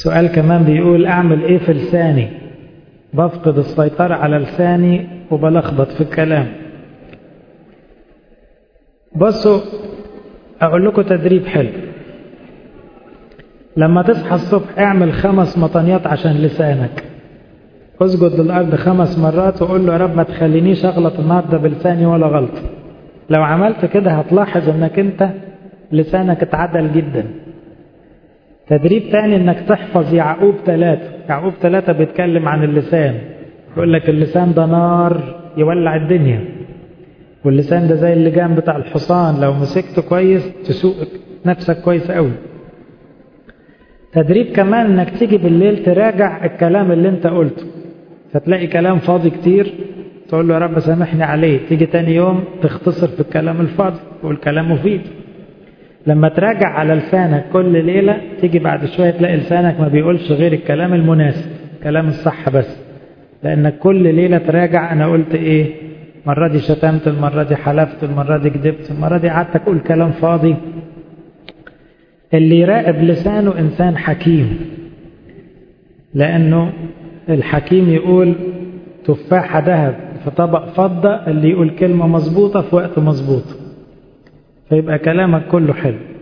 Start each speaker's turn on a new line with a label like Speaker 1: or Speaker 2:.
Speaker 1: سؤال كمان بيقول أعمل إيه في لساني بفقد السيطرة على لساني وبلخبط في الكلام بصوا أقول لكم تدريب حلو لما تصحى الصبح اعمل خمس مطنيات عشان لسانك اسجد للأرض خمس مرات وقول له يا رب ما تخلينيش أغلط النهاردة بلساني ولا غلط لو عملت كده هتلاحظ انك انت لسانك اتعدل جدا تدريب تاني انك تحفظ يعقوب ثلاثة يعقوب ثلاثة بيتكلم عن اللسان يقول لك اللسان ده نار يولع الدنيا واللسان ده زي اللجام بتاع الحصان لو مسكته كويس تسوق نفسك كويس قوي تدريب كمان انك تيجي بالليل تراجع الكلام اللي انت قلته فتلاقي كلام فاضي كتير تقول له يا رب سامحني عليه تيجي تاني يوم تختصر في الكلام الفاضي والكلام مفيد لما تراجع على لسانك كل ليلة تيجي بعد شوية تلاقي لسانك ما بيقولش غير الكلام المناسب كلام الصح بس لأنك كل ليلة تراجع أنا قلت إيه المرة دي شتمت المرة دي حلفت المرة دي كذبت المرة دي قعدت أقول كلام فاضي اللي يراقب لسانه إنسان حكيم لأنه الحكيم يقول تفاحة ذهب في طبق فضة اللي يقول كلمة مظبوطة في وقت مظبوط فيبقى كلامك كله حلو